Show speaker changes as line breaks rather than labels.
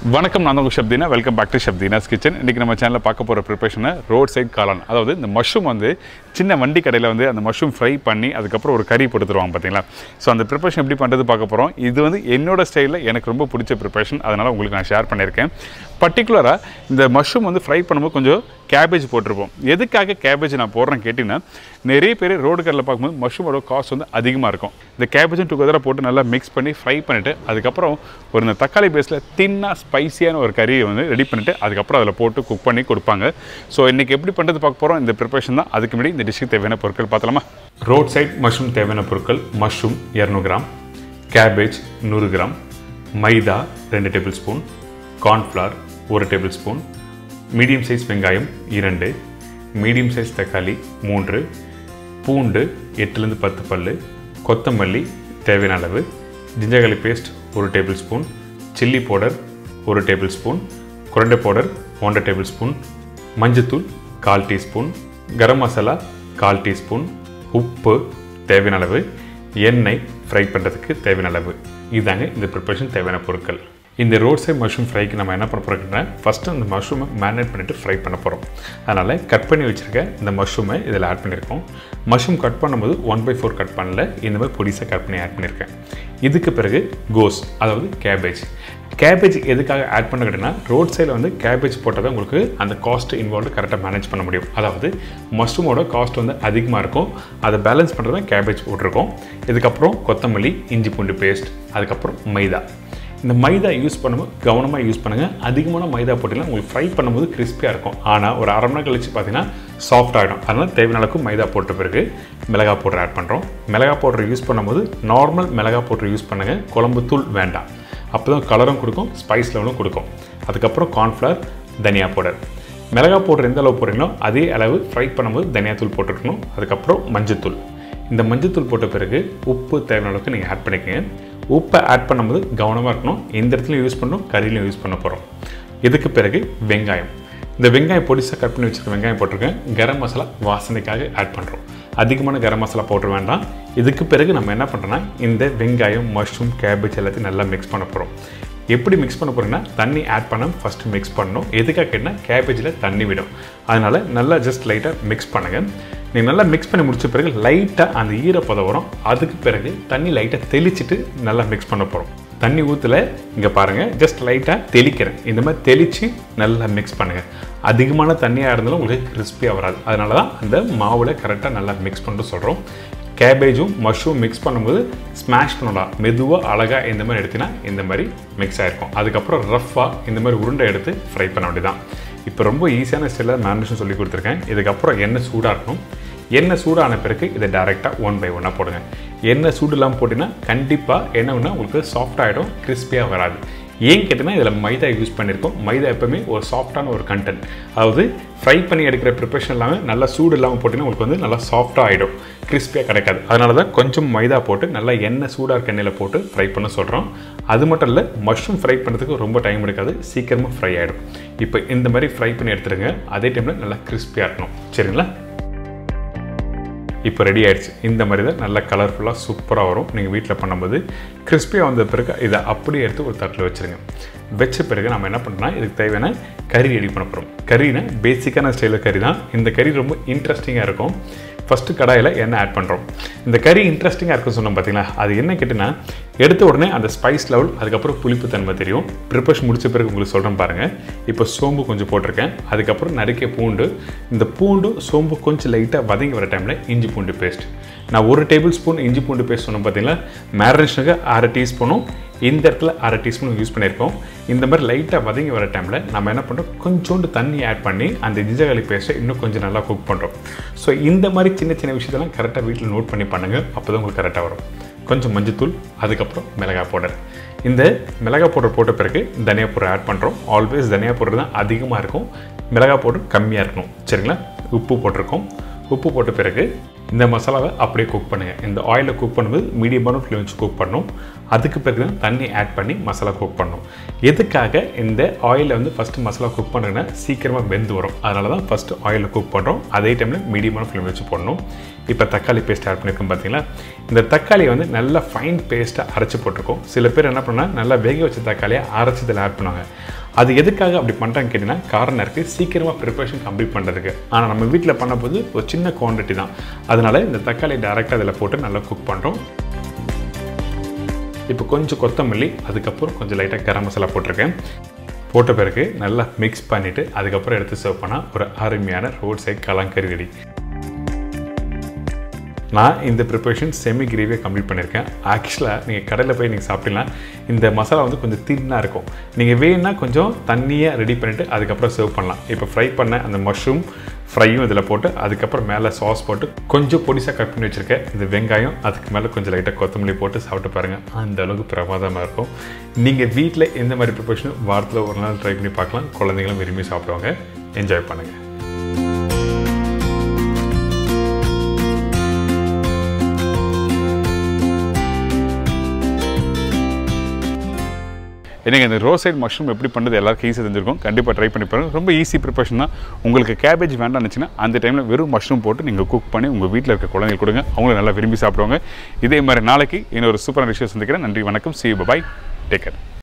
வணக்கம் நான் உங்கள் ஷப்தினா வெல்கம் பேக் டு ஷப்தினாஸ் கிச்சன் இன்றைக்கி நம்ம சேனலில் பார்க்க போகிற ப்ரிப்பரேஷனை ரோட் சைட் காளான் அதாவது இந்த மஷ்ரூம் வந்து சின்ன வண்டி கடையில் வந்து அந்த மஷ்ரூம் ஃப்ரை பண்ணி அதுக்கப்புறம் ஒரு கறி போட்டு தருவாங்க பார்த்தீங்களா ஸோ அந்த ப்ரிப்பரேஷன் எப்படி பண்ணுறது பார்க்க போகிறோம் இது வந்து என்னோட ஸ்டைலில் எனக்கு ரொம்ப பிடிச்ச ப்ரிப்பரேஷன் அதனால் உங்களுக்கு நான் ஷேர் பண்ணியிருக்கேன் பர்டிகுலராக இந்த மஷ்ரூம் வந்து ஃப்ரை பண்ணும்போது கொஞ்சம் கேபேஜ் போட்டிருப்போம் எதுக்காக கேபேஜ் நான் போடுறேன் கேட்டிங்கன்னா நிறைய பேர் ரோடு கடையில் பார்க்கும்போது மஷ்ரூமோட காஸ்ட் வந்து அதிகமாக இருக்கும் இந்த கேபேஜும் டுகெதராக போட்டு நல்லா மிக்ஸ் பண்ணி ஃப்ரை பண்ணிவிட்டு அதுக்கப்புறம் ஒரு இந்த தக்காளி பேஸில் தின்னாக ஸ்பைசியான ஒரு கறியை வந்து ரெடி பண்ணிவிட்டு அதுக்கப்புறம் அதில் போட்டு குக் பண்ணி கொடுப்பாங்க ஸோ இன்றைக்கி எப்படி பண்ணுறது பார்க்க போகிறோம் இந்த ப்ரிப்பரேஷன் தான் அதுக்கு முன்னாடி இந்த டிஷ்ஷுக்கு தேவையான பொருட்கள் பார்த்தலாமா ரோட் சைட் மஷ்ரூம் தேவையான பொருட்கள் மஷ்ரூம் இரநூறு கிராம் கேபேஜ் நூறு கிராம் மைதா ரெண்டு டேபிள் ஸ்பூன் கார்ன்ஃப்ளவர் ஒரு டேபிள் ஸ்பூன் மீடியம் சைஸ் வெங்காயம் இரண்டு மீடியம் சைஸ் தக்காளி மூன்று பூண்டு எட்டுலேருந்து பத்து பல் கொத்தமல்லி தேவையான அளவு ஜிஞ்சகாலி பேஸ்ட் ஒரு டேபிள் ஸ்பூன் சில்லி பவுடர் ஒரு டேபிள் ஸ்பூன் குரண்டை பவுடர் ஒன்றரை டேபிள் ஸ்பூன் மஞ்சத்தூள் கால் டீஸ்பூன் கரம் மசாலா கால் டீஸ்பூன் உப்பு தேவையான அளவு எண்ணெய் ஃப்ரை பண்ணுறதுக்கு தேவையான அளவு இதாங்க இந்த ப்ரிப்பரேஷன் தேவையான பொருட்கள் இந்த ரோட் சைட் மஷ்ரூம் ஃப்ரைக்கு நம்ம என்ன பண்ண போகிறோம்னா ஃபஸ்ட்டு அந்த மஷ்ரூமை மேரினேட் பண்ணிவிட்டு ஃப்ரை பண்ண போகிறோம் அதனால் கட் பண்ணி வச்சுருக்க இந்த மஷ்ரூமை இதில் ஆட் பண்ணியிருக்கோம் மஷ்ரூம் கட் பண்ணும்போது ஒன் பை ஃபோர் கட் பண்ணல இந்த மாதிரி பொடிசாக கட் பண்ணி ஆட் பண்ணியிருக்கேன் இதுக்கு பிறகு கோஸ் அதாவது கேபேஜ் கேபேஜ் எதுக்காக ஆட் பண்ண கேட்டிங்கன்னா ரோட் சைடில் வந்து கேபேஜ் போட்டால் தான் உங்களுக்கு அந்த காஸ்ட் இன்வால்வ்டு கரெக்டாக மேனேஜ் பண்ண முடியும் அதாவது மஷ்ரூமோட காஸ்ட் வந்து அதிகமாக இருக்கும் அதை பேலன்ஸ் பண்ணுறது தான் கேபேஜ் போட்டிருக்கோம் இதுக்கப்புறம் கொத்தமல்லி இஞ்சி பூண்டு பேஸ்ட் அதுக்கப்புறம் மைதா இந்த மைதா யூஸ் பண்ணும்போது கவனமாக யூஸ் பண்ணுங்கள் அதிகமான மைதா போட்டிங்கன்னா உங்களுக்கு ஃப்ரை பண்ணும்போது கிறிஸ்பியாக இருக்கும் ஆனால் ஒரு அரை மணி நேரம் கழிச்சு பார்த்தீங்கன்னா சாஃப்ட் ஆகிடும் அதனால் தேவையான அளவுக்கு மைதா போட்ட பிறகு மிளகா பவுடர் ஆட் பண்ணுறோம் மிளகா பவுடர் யூஸ் பண்ணும்போது நார்மல் மிளகா பவுடர் யூஸ் பண்ணுங்கள் குழம்பு தூள் வேண்டாம் அப்போ தான் கலரும் கொடுக்கும் ஸ்பைஸ் லெவலும் கொடுக்கும் அதுக்கப்புறம் கார்ன்ஃப்ளவர் தனியா பவுடர் மிளகா பவுடர் எந்த அளவு போடுறீங்களோ அதே அளவு ஃப்ரை பண்ணும்போது தனியாத்தூள் போட்டுருக்கணும் அதுக்கப்புறம் மஞ்சத்தூள் இந்த மஞ்சத்தூள் போட்ட பிறகு உப்பு தேவையான அளவுக்கு நீங்கள் ஆட் பண்ணிக்கங்க உப்பை ஆட் பண்ணும்போது கவனமாக இருக்கணும் இந்த இடத்துலையும் யூஸ் பண்ணணும் கறியிலையும் யூஸ் பண்ண போகிறோம் இதுக்கு பிறகு வெங்காயம் இந்த வெங்காயம் பொடிசாக கட் பண்ணி வச்சுருக்க வெங்காயம் போட்டிருக்கேன் கரம் மசாலா வாசனைக்காக ஆட் பண்ணுறோம் அதிகமான கரம் மசாலா பவுடர் வேண்டாம் இதுக்கு பிறகு நம்ம என்ன பண்ணுறோன்னா இந்த வெங்காயம் மஷ்ரூம் கேபேஜ் எல்லாத்தையும் நல்லா மிக்ஸ் பண்ண போகிறோம் எப்படி மிக்ஸ் பண்ண போகிறீங்கன்னா தண்ணி ஆட் பண்ண ஃபஸ்ட்டு மிக்ஸ் பண்ணணும் எதுக்காக கேட்டால் கேபேஜில் தண்ணி விடும் அதனால் நல்லா ஜஸ்ட் லைட்டாக மிக்ஸ் பண்ணுங்கள் நீங்கள் நல்லா மிக்ஸ் பண்ணி முடிச்ச பிறகு லைட்டாக அந்த ஈரப்பதம் வரும் அதுக்கு பிறகு தண்ணி லைட்டாக தெளிச்சிட்டு நல்லா மிக்ஸ் பண்ண போகிறோம் தண்ணி ஊற்றல இங்கே பாருங்கள் ஜஸ்ட் லைட்டாக தெளிக்கிறேன் இந்த மாதிரி தெளித்து நல்லா மிக்ஸ் பண்ணுங்கள் அதிகமான தண்ணியாக இருந்தாலும் உங்களுக்கு கிறிஸ்பியாக வராது அதனால தான் அந்த மாவில் கரெக்டாக நல்லா மிக்ஸ் பண்ணிட்டு சொல்கிறோம் கேபேஜும் மஷ்ரூம் மிக்ஸ் பண்ணும்போது ஸ்மாஷ் பண்ணலாம் மெதுவாக அழகாக இந்த மாதிரி எடுத்தினா இந்த மாதிரி மிக்ஸ் ஆகிருக்கும் அதுக்கப்புறம் ரஃப்பாக இந்த மாதிரி உருண்டை எடுத்து ஃப்ரை பண்ண வேண்டியதான் இப்போ ரொம்ப ஈஸியான ஸ்டைலில் மேரினேஷன் சொல்லி கொடுத்துருக்கேன் இதுக்கப்புறம் எண்ணெய் சூடாக இருக்கணும் எண்ணெய் சூடான பிறகு இதை டேரெக்டாக ஒன் பை ஒன்னாக போடுங்க எண்ணெய் சூடு இல்லாமல் போட்டிங்கன்னா கண்டிப்பாக என்ன ஒன்றா உங்களுக்கு சாஃப்ட் ஆகிடும் கிறிஸ்பியாக வராது ஏன் கேட்டிங்கன்னா இதில் மைதா யூஸ் பண்ணியிருக்கோம் மைதா எப்பவுமே ஒரு சாஃப்டான ஒரு கண்டென்ட் அதாவது ஃப்ரை பண்ணி எடுக்கிற ப்ரிப்பரேஷன் இல்லாமல் நல்லா சூடு இல்லாமல் போட்டிங்கன்னா உங்களுக்கு வந்து நல்லா சாஃப்டாக ஆகிடும் கிறிஸ்பியாக கிடைக்காது அதனால தான் கொஞ்சம் மைதா போட்டு நல்லா எண்ணெய் சூடாக இருக்க எண்ணெயில் போட்டு ஃப்ரை பண்ண சொல்கிறோம் அது மட்டும் இல்லை மஷ்ரூம் ஃப்ரை பண்ணுறதுக்கு ரொம்ப டைம் எடுக்காது சீக்கிரமாக ஃப்ரை ஆகிடும் இப்போ இந்த மாதிரி ஃப்ரை பண்ணி எடுத்துருங்க அதே டைமில் நல்லா கிறிஸ்பியாக இருக்கணும் சரிங்களா இப்போ ரெடி ஆயிடுச்சு இந்த மாதிரி தான் நல்லா கலர்ஃபுல்லாக சூப்பராக வரும் நீங்கள் வீட்டில் பண்ணும்போது கிறிஸ்பியாக வந்த பிறகு இதை அப்படியே எடுத்து ஒரு தட்டில் வச்சுருங்க வச்ச பிறகு நம்ம என்ன பண்ணோம்னா இதுக்கு தேவையான கறி ரெடி பண்ண போகிறோம் கறினா பேசிக்கான ஸ்டைலில் கறி தான் இந்த கறி ரொம்ப இன்ட்ரெஸ்டிங்காக இருக்கும் ஃபஸ்ட்டு கடாயில் எண்ணெய் ஆட் பண்ணுறோம் இந்த கறி இன்ட்ரெஸ்டிங்காக இருக்குன்னு சொன்னோம் பார்த்தீங்களா அது என்ன கேட்டிங்கன்னா எடுத்த உடனே அந்த ஸ்பைஸ் லெவல் அதுக்கப்புறம் புளிப்பு தன்மை தெரியும் ப்ரிப்பரேஷன் முடிச்ச பிறகு உங்களுக்கு சொல்கிறேன் பாருங்கள் இப்போ சோம்பு கொஞ்சம் போட்டிருக்கேன் அதுக்கப்புறம் நறுக்கிய பூண்டு இந்த பூண்டு சோம்பு கொஞ்சம் லைட்டாக வதங்கி வர டைமில் இஞ்சி பூண்டு பேஸ்ட் நான் ஒரு டேபிள் ஸ்பூன் இஞ்சி பூண்டு பேஸ்ட் சொன்னோம் பார்த்தீங்களா மேரினேஷனுக்கு அரை டீஸ்பூனும் இந்த இடத்துல அரை டீஸ்பூன் யூஸ் பண்ணியிருக்கோம் இந்த மாதிரி லைட்டாக வதங்கி வர டைமில் நம்ம என்ன பண்ணுறோம் கொஞ்சோண்டு தண்ணி ஆட் பண்ணி அந்த ஜிஞ்சகாலி பேஸ்ட்டை இன்னும் கொஞ்சம் நல்லா குக் பண்ணுறோம் ஸோ இந்த மாதிரி சின்ன சின்ன விஷயத்தெல்லாம் கரெக்டாக வீட்டில் நோட் பண்ணி பண்ணுங்கள் அப்போ தான் உங்களுக்கு கரெக்டாக வரும் கொஞ்சம் மஞ்சத்தூள் அதுக்கப்புறம் மிளகாய் பவுடர் இந்த மிளகாய் பவுடர் போட்ட பிறகு தனியா பவுடர் ஆட் பண்ணுறோம் ஆல்வேஸ் தனியா பவுடர் தான் அதிகமாக இருக்கும் மிளகாய் பவுடர் கம்மியாக இருக்கணும் சரிங்களா உப்பு போட்டிருக்கோம் உப்பு போட்ட பிறகு இந்த மசாலாவை அப்படியே குக் பண்ணுங்கள் இந்த ஆயிலில் குக் பண்ணும்போது மீடியமான ஃப்ளேம் வச்சு குக் பண்ணணும் அதுக்கு பிறகு தான் தண்ணி ஆட் பண்ணி மசாலா குக் பண்ணணும் எதுக்காக இந்த ஆயிலில் வந்து ஃபஸ்ட்டு மசாலா குக் பண்ணுறதுன்னா சீக்கிரமாக வெந்து வரும் அதனால தான் ஃபஸ்ட்டு ஆயிலில் குக் பண்ணுறோம் அதே டைமில் மீடியமான ஃப்ளேம் வச்சு போடணும் இப்போ தக்காளி பேஸ்ட் ஆட் பண்ணியிருக்கோம் பார்த்தீங்களா இந்த தக்காளியை வந்து நல்லா ஃபைன் பேஸ்ட்டாக அரைச்சி போட்டிருக்கோம் சில பேர் என்ன பண்ணால் நல்லா வேக வச்ச தக்காளியை அரைச்சி இதில் ஆட் பண்ணுவாங்க அது எதுக்காக அப்படி பண்ணுறாங்க கேட்டிங்கன்னா காரணம் இருக்குது சீக்கிரமாக ப்ரிப்பரேஷன் கம்ப்ளீட் பண்ணுறதுக்கு ஆனால் நம்ம வீட்டில் பண்ணும்போது ஒரு சின்ன குவான்டிட்டி தான் அதனால் இந்த தக்காளி டேரெக்டாக அதில் போட்டு நல்லா குக் பண்ணுறோம் இப்போ கொஞ்சம் கொத்தமல்லி அதுக்கப்புறம் கொஞ்சம் லைட்டாக கரம் மசாலா போட்டிருக்கேன் போட்ட பிறகு நல்லா மிக்ஸ் பண்ணிவிட்டு அதுக்கப்புறம் எடுத்து சர்வ் பண்ணால் ஒரு அருமையான ரோட் சைட் கலாங்கறி ரெடி நான் இந்த ப்ரிப்பரேஷன் செமி கிரேவியை கம்ப்ளீட் பண்ணியிருக்கேன் ஆக்சுவலாக நீங்கள் கடையில் போய் நீங்கள் சாப்பிட்டீங்கன்னா இந்த மசாலா வந்து கொஞ்சம் தின்னாக இருக்கும் நீங்கள் வேணும்னா கொஞ்சம் தண்ணியாக ரெடி பண்ணிவிட்டு அதுக்கப்புறம் சர்வ் பண்ணலாம் இப்போ ஃப்ரை பண்ண அந்த மஷ்ரூம் ஃப்ரையும் இதில் போட்டு அதுக்கப்புறம் மேலே சாஸ் போட்டு கொஞ்சம் பொடிசாக கட் பண்ணி வச்சுருக்கேன் இந்த வெங்காயம் அதுக்கு மேலே கொஞ்சம் லைட்டாக கொத்தமல்லி போட்டு சாப்பிட்டு பாருங்கள் அந்த அளவுக்கு பிரமாதமாக இருக்கும் நீங்கள் வீட்டில் எந்த மாதிரி ப்ரிப்பரேஷன் வாரத்தில் ஒரு நாள் ட்ரை பண்ணி பார்க்கலாம் குழந்தைங்களும் விரும்பி சாப்பிடுவாங்க என்ஜாய் பண்ணுங்கள் எனக்கு இந்த ரோட் சைட் மஷ்ரூம் எப்படி பண்ணுறது எல்லாருக்கும் ஈஸியாக தெரிஞ்சிருக்கும் கண்டிப்பாக ட்ரை பண்ணி பாருங்க ரொம்ப ஈஸி ப்ரிப்பரேஷன் தான் உங்களுக்கு கேபேஜ் வேண்டாம்னு இருந்துச்சுன்னா அந்த டைமில் வெறும் மஷ்ரூம் போட்டு நீங்கள் குக் பண்ணி உங்கள் வீட்டில் இருக்க குழந்தைங்களுக்கு கொடுங்க அவங்களும் நல்லா விரும்பி சாப்பிடுவாங்க இதே மாதிரி நாளைக்கு இன்னொரு சூப்பரான விஷயம் சந்திக்கிறேன் நன்றி வணக்கம் சி பாய் டேக் கேர்